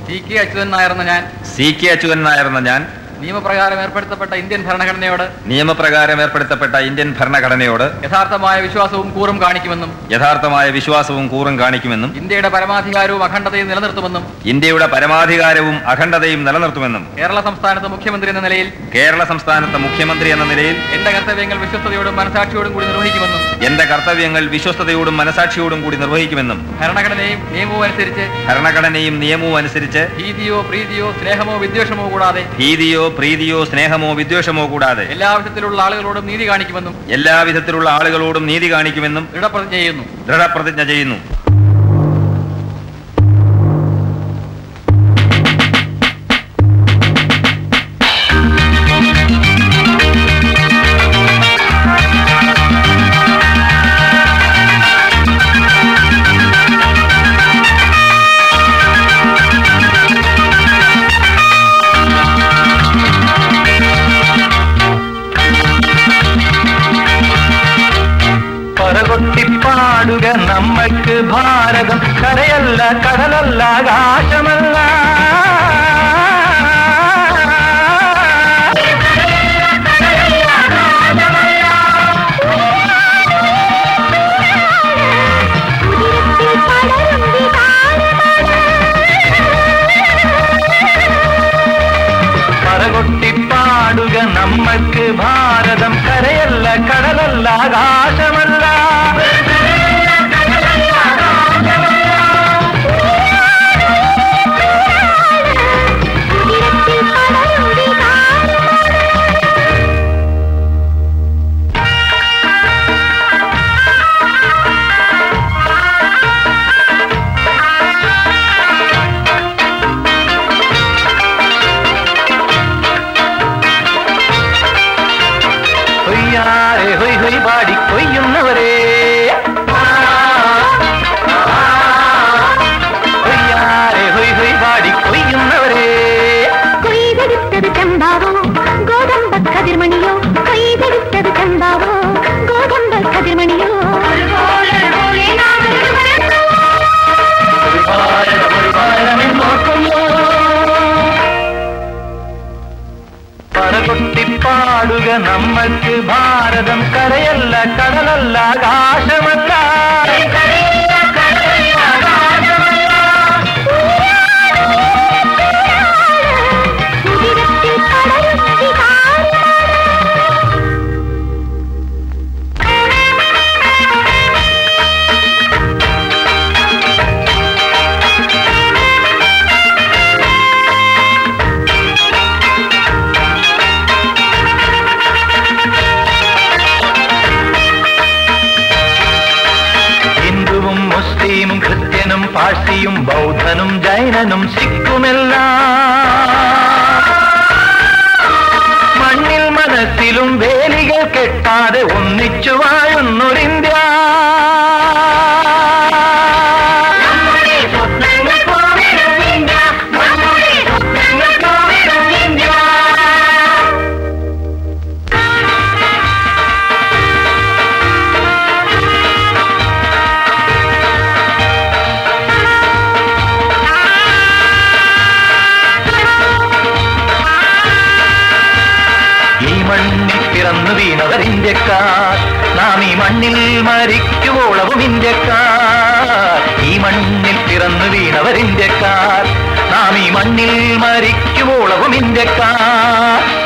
C K Achuthan Nair എന്ന ഞാൻ C K Achuthan നായർന്ന ഞാൻ നിയമപ്രകാരം ഏർപ്പെടുത്തപ്പെട്ട ഇന്ത്യൻ ഭരണഘടനയോട് നിയമപ്രകാരം ഏർപ്പെടുത്തപ്പെട്ട ഇന്ത്യൻ ഭരണഘടനയോട് യഥാർത്ഥമായ വിശ്വാസവും കൂറും കാണിക്കുമെന്നും യഥാർത്ഥമായ വിശ്വാസവും കൂറും കാണിക്കുമെന്നും ഇന്ത്യയുടെ പരമാധികാരവും അഖണ്ഡതയും നിലനിർത്തുമെന്നും ഇന്ത്യയുടെ പരമാധികാരവും അഖണ്ഡതയും നിലനിർത്തുമെന്നും കേരള സംസ്ഥാനത്ത് മുഖ്യമന്ത്രി എന്ന നിലയിൽ കേരള സംസ്ഥാനത്തെ മുഖ്യമന്ത്രി എന്ന നിലയിൽ എന്റെ കർത്തവ്യങ്ങൾ വിശ്വസ്തയോടും മനസാക്ഷിയോടും കൂടി നിർവഹിക്കുമെന്നും എന്റെ കർത്തവ്യങ്ങൾ വിശ്വസ്തയോടും മനസാക്ഷിയോടും കൂടി നിർവഹിക്കുമെന്നും ഭരണഘടനയും നിയമവും അനുസരിച്ച് ഭരണഘടനയും നിയമവും അനുസരിച്ച് ഭീതിയോ പ്രീതിയോ സ്നേഹമോ വിദ്വേഷമോ കൂടാതെ ഭീതിയോ പ്രീതിയോ സ്നേഹമോ വിദ്വേഷമോ കൂടാതെ എല്ലാ വിധത്തിലുള്ള ആളുകളോടും നീതി കാണിക്കുമെന്നും എല്ലാവിധത്തിലുള്ള ആളുകളോടും നീതി കാണിക്കുമെന്നും ദൃഢപ്രതിജ്ഞ ചെയ്യുന്നു ദൃഢപ്രതിജ്ഞ ചെയ്യുന്നു പറകൊട്ടിപ്പാടുക നമ്മൾക്ക് ഭാരതം കരയല്ല കടലല്ല ആകാശമല്ല പറകൊട്ടിപ്പാടുക നമ്മൾക്ക് ഭാരതം കരയല്ല കടലല്ല ആകാശമല്ല കൊയ്യാരെ ഹൊയ് ഹൊയ് പാടി കൊയ്യുന്നവരെ കൊയ്യാരെ ഹൊയ് ഹൊയ് പാടി കൊയ്യുന്നവരെ കൊയ്തെടുത്തത് ചമ്പാവോ ഗോതമ്പ കതിർമണിയോ കൊയ്തെടുത്തത് ചമ്പാവോ ഗോതമ്പ കതിർമണിയോ പറകൊട്ടിപ്പാടുക നമ്മൾക്ക് ഭാരതം കരയല്ല കടലല്ല ആകാശമല്ല ഉദിരത്തിൽ പടരും വികാരം ഹിന്ദുവും മുസ്ലിമും ക്രിസ്ത്യനും പാഴ്സിയും ബൗദ്ധനും ജൈനനും സിഖുമെല്ലാം മണ്ണിൽ മനസ്സിലും വേലികൾ കെട്ടാതെ ഒന്നിച്ചു വാഴുന്നൊരിന്ത്യ ഈ മണ്ണിൽ പിറന്നു വീണവർ ഇന്ത്യക്കാർ നാം ഈ മണ്ണിൽ മരിക്കുവോളവും ഇന്ത്യക്കാർ ഈ മണ്ണിൽ പിറന്നു വീണവർ ഇന്ത്യക്കാർ നാം ഈ മണ്ണിൽ മരിക്കുവോളവും ഇന്ത്യക്കാർ